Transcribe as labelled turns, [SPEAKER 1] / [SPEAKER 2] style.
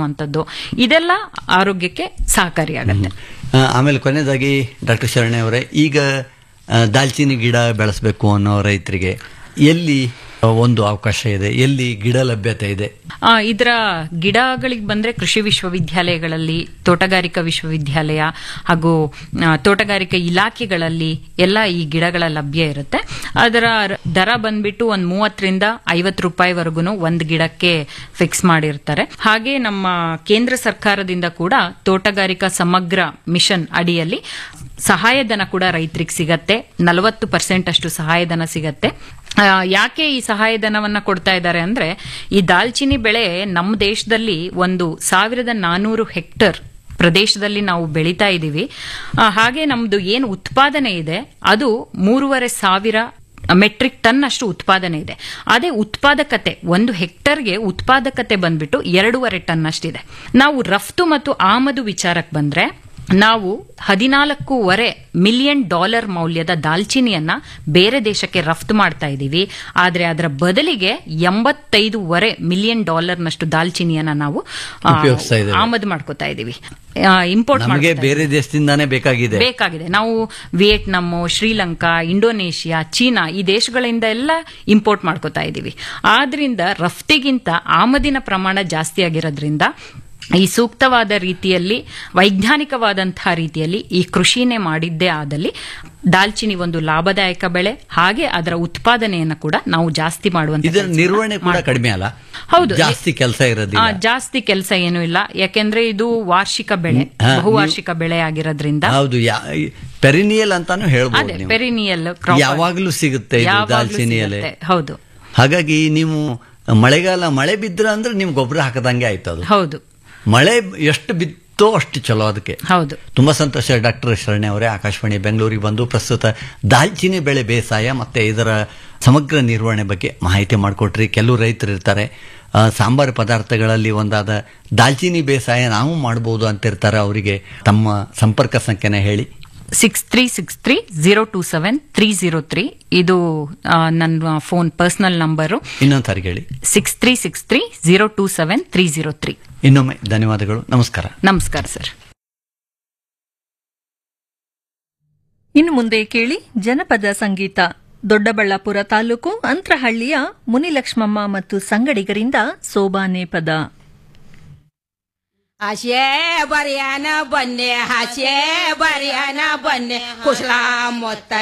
[SPEAKER 1] ಅನ್ನುವಂಥದ್ದು ಇದೆಲ್ಲ ಆರೋಗ್ಯಕ್ಕೆ ಸಹಕಾರಿಯಾಗತ್ತೆ
[SPEAKER 2] ಆ, ಆಮೇಲೆ ಕೊನೆಯದಾಗಿ ಡಾಕ್ಟರ್ ಶರಣೆ ಅವರೇ ಈಗ ಆ, ದಾಲ್ಚಿನ್ನಿ ಗಿಡ ಬೆಳೆಸಬೇಕು ಅನ್ನೋ ರೈತರಿಗೆ ಎಲ್ಲಿ ಆ, ಒಂದು ಅವಕಾಶ ಇದೆ ಎಲ್ಲಿ ಗಿಡ ಲಭ್ಯತೆ ಇದೆ
[SPEAKER 1] ಆ, ಇದರ ಗಿಡಗಳಿಗೆ ಬಂದ್ರೆ ಕೃಷಿ ವಿಶ್ವವಿದ್ಯಾಲಯಗಳಲ್ಲಿ ತೋಟಗಾರಿಕಾ ವಿಶ್ವವಿದ್ಯಾಲಯ ಹಾಗೂ ಆ, ತೋಟಗಾರಿಕಾ ಇಲಾಖೆಗಳಲ್ಲಿ ಎಲ್ಲ ಈ ಗಿಡಗಳ ಲಭ್ಯ ಇರುತ್ತೆ ಅದರ ರ- ದರ ಬಂದ್ಬಿಟ್ಟು ಒಂದ್ ಮೂವತ್ತರಿಂದ ಐವತ್ತು ರೂಪಾಯಿವರೆಗೂ ಒಂದು ಗಿಡಕ್ಕೆ ಫಿಕ್ಸ್ ಮಾಡಿರ್ತಾರೆ ಹಾಗೆ ನಮ್ಮ ಕೇಂದ್ರ ಸರ್ಕಾರದಿಂದ ಕೂಡ ತೋಟಗಾರಿಕಾ ಸಮಗ್ರ ಮಿಷನ್ ಅಡಿಯಲ್ಲಿ ಸಹಾಯಧನ ಕೂಡ ರೈತರಿಗೆ ಸಿಗತ್ತೆ ನಲವತ್ತು ಪರ್ಸೆಂಟ್ ಅಷ್ಟು ಸಹಾಯಧನ ಸಿಗತ್ತೆ ಆ, ಯಾಕೆ ಈ ಸಹಾಯಧನವನ್ನ ಕೊಡ್ತಾ ಇದ್ದಾರೆ ಅಂದ್ರೆ ಈ ದಾಲ್ಚಿನ್ನಿ ಬೆಳೆ ನಮ್ಮ ದೇಶದಲ್ಲಿ ಒಂದು ಸಾವಿರದ ನಾನೂರು ಹೆಕ್ಟರ್ ಪ್ರದೇಶದಲ್ಲಿ ನಾವು ಬೆಳೀತಾ ಇದ್ದೀವಿ ಆ, ಹಾಗೆ ನಮ್ದು ಏನು ಉತ್ಪಾದನೆ ಇದೆ ಅದು ಮೂರುವರೆ ಸಾವಿರ ಮೆಟ್ರಿಕ್ ಟನ್ ಅಷ್ಟು ಉತ್ಪಾದನೆ ಇದೆ ಅದೇ ಉತ್ಪಾದಕತೆ ಒಂದು ಹೆಕ್ಟರ್ಗೆ ಉತ್ಪಾದಕತೆ ಬಂದ್ಬಿಟ್ಟು ಎರಡೂವರೆ ಟನ್ ಅಷ್ಟಿದೆ ನಾವು ರಫ್ತು ಮತ್ತು ಆಮದು ವಿಚಾರಕ್ಕೆ ಬಂದ್ರೆ ನಾವು ಹದಿನಾಲ್ಕೂವರೆ ಮಿಲಿಯನ್ ಡಾಲರ್ ಮೌಲ್ಯದ ದಾಲ್ಚಿನಿಯನ್ನ ಬೇರೆ ದೇಶಕ್ಕೆ ರಫ್ತು ಮಾಡ್ತಾ ಇದ್ದೀವಿ ಆದ್ರೆ ಅದರ ಬದಲಿಗೆ ಎಂಬತ್ತೈದೂವರೆ ಮಿಲಿಯನ್ ಡಾಲರ್ನಷ್ಟು ದಾಲ್ಚಿನಿಯನ್ನ ನಾವು ಆ,
[SPEAKER 2] ಉಪಯೋಗಿಸ್ತಾ ಇದ್ದೇವೆ.
[SPEAKER 1] ಆಮದು ಮಾಡ್ಕೋತಾ ಇದ್ದೀವಿ ಇಂಪೋರ್ಟ್
[SPEAKER 2] ನಮಗೆ ಬೇರೆ ದೇಶದಿಂದಾನೇ ಬೇಕಾಗಿದೆ
[SPEAKER 1] ಬೇಕಾಗಿದೆ ನಾವು ವಿಯೆಟ್ನಾಂ ಶ್ರೀಲಂಕಾ ಇಂಡೋನೇಷಿಯಾ ಚೀನಾ ಈ ದೇಶಗಳಿಂದ ಎಲ್ಲ ಇಂಪೋರ್ಟ್ ಮಾಡ್ಕೋತಾ ಇದ್ದೀವಿ ಆದ್ರಿಂದ ರಫ್ತಿಗಿಂತ ಆಮದಿನ ಪ್ರಮಾಣ ಜಾಸ್ತಿ ಆಗಿರೋದ್ರಿಂದ ಈ ಸೂಕ್ತವಾದ ರೀತಿಯಲ್ಲಿ ವೈಜ್ಞಾನಿಕವಾದಂತಹ ರೀತಿಯಲ್ಲಿ ಈ ಕೃಷಿನೇ ಮಾಡಿದ್ದೇ ಆದಲ್ಲಿ ದಾಲ್ಚಿನಿ ಒಂದು ಲಾಭದಾಯಕ ಬೆಳೆ ಹಾಗೆ ಅದರ ಉತ್ಪಾದನೆಯನ್ನು ಕೂಡ ನಾವು ಜಾಸ್ತಿ ಮಾಡುವಂತ
[SPEAKER 2] ಇದರ ನಿರ್ವಹಣೆ ಕೂಡ ಕಡಿಮೆ ಅಲ್ಲ
[SPEAKER 1] ಹೌದು.
[SPEAKER 2] ಜಾಸ್ತಿ ಕೆಲಸ ಇರೋದಿಲ್ಲ
[SPEAKER 1] ಆ, ಜಾಸ್ತಿ ಕೆಲಸ ಏನೂ ಇಲ್ಲ ಯಾಕೆಂದ್ರೆ ಇದು ವಾರ್ಷಿಕ ಬೆಳೆ
[SPEAKER 2] ಹಾ,
[SPEAKER 1] ಬಹುವಾರ್ಷಿಕ ಬೆಳೆ ಆಗಿರೋದ್ರಿಂದ
[SPEAKER 2] ಹೌದು ಪೆರಿನಿಯಲ್ ಅಂತಾನು ಹೇಳ್ಬೋದು
[SPEAKER 1] ಅದೇ
[SPEAKER 2] ನೀವು
[SPEAKER 1] ಪೆರಿನಿಯಲ್
[SPEAKER 2] ಯಾವಾಗ್ಲೂ ಸಿಗುತ್ತೆ ಇದು ದಾಲ್ಚಿನ್ನಿ ಎಲೆ
[SPEAKER 1] ಹೌದು
[SPEAKER 2] ಹಾಗಾಗಿ ನೀವು ಮಳೆಗಾಲ ಮಳೆ ಬಿದ್ರ ಅಂದ್ರೆ ನೀವು ಗೊಬ್ಬರ ಹಾಕದಂಗೆ ಆಯ್ತು ಅದು
[SPEAKER 1] ಹೌದು
[SPEAKER 2] ಮಳೆ ಎಷ್ಟು ಬಿತ್ತೋ ಅಷ್ಟು ಚಲೋ ಅದಕ್ಕೆ
[SPEAKER 1] ಹೌದು
[SPEAKER 2] ತುಂಬಾ ಸಂತೋಷ ಡಾಕ್ಟರ್ ಶರಣೆ ಅವರೇ ಆಕಾಶವಾಣಿ ಬೆಂಗಳೂರಿಗೆ ಬಂದು ಪ್ರಸ್ತುತ ದಾಲ್ಚಿನ್ನಿ ಬೆಳೆ ಬೇಸಾಯ ಮತ್ತೆ ಇದರ ಸಮಗ್ರ ನಿರ್ವಹಣೆ ಬಗ್ಗೆ ಮಾಹಿತಿ ಮಾಡಿಕೊಟ್ರಿ ಕೆಲವು ರೈತರು ಇರ್ತಾರೆ ಆ, ಸಾಂಬಾರು ಪದಾರ್ಥಗಳಲ್ಲಿ ಒಂದಾದ ದಾಲ್ಚಿನ್ನಿ ಬೇಸಾಯ ನಾವು ಮಾಡಬಹುದು ಅಂತಿರ್ತಾರೆ ಅವರಿಗೆ ತಮ್ಮ ಸಂಪರ್ಕ ಸಂಖ್ಯೆನ ಹೇಳಿ
[SPEAKER 1] six three six three zero two seven three zero three ಇದು ಆ, ನನ್ನ ಫೋನ್ ಪರ್ಸನಲ್ ನಂಬರು
[SPEAKER 2] ಇನ್ನೊಂದು ಸಾರಿ ಹೇಳಿ
[SPEAKER 1] six three six three zero two seven three zero three
[SPEAKER 2] ಇನ್ನೊಮ್ಮೆ ಧನ್ಯವಾದಗಳು ನಮಸ್ಕಾರ
[SPEAKER 1] ನಮಸ್ಕಾರ ಸರ್
[SPEAKER 3] ಇನ್ನು ಮುಂದೆ ಕೇಳಿ ಜನಪದ ಸಂಗೀತ ದೊಡ್ಡಬಳ್ಳಾಪುರ ತಾಲೂಕು ಅಂತ್ರಹಳ್ಳಿಯ ಮುನಿಲಕ್ಷ್ಮಮ್ಮ ಮತ್ತು ಸಂಗಡಿಗರಿಂದ ಸೋಬಾನೆ ಪದ
[SPEAKER 4] ಹಾಸ್ಯೆ ಬರಿಯಾನ ಬನ್ನೆ ಹಾಸ್ಯೆ ಬರಿಯಾನ ಬನ್ನೆ ಕುಶಲ ಮೊತ್ತ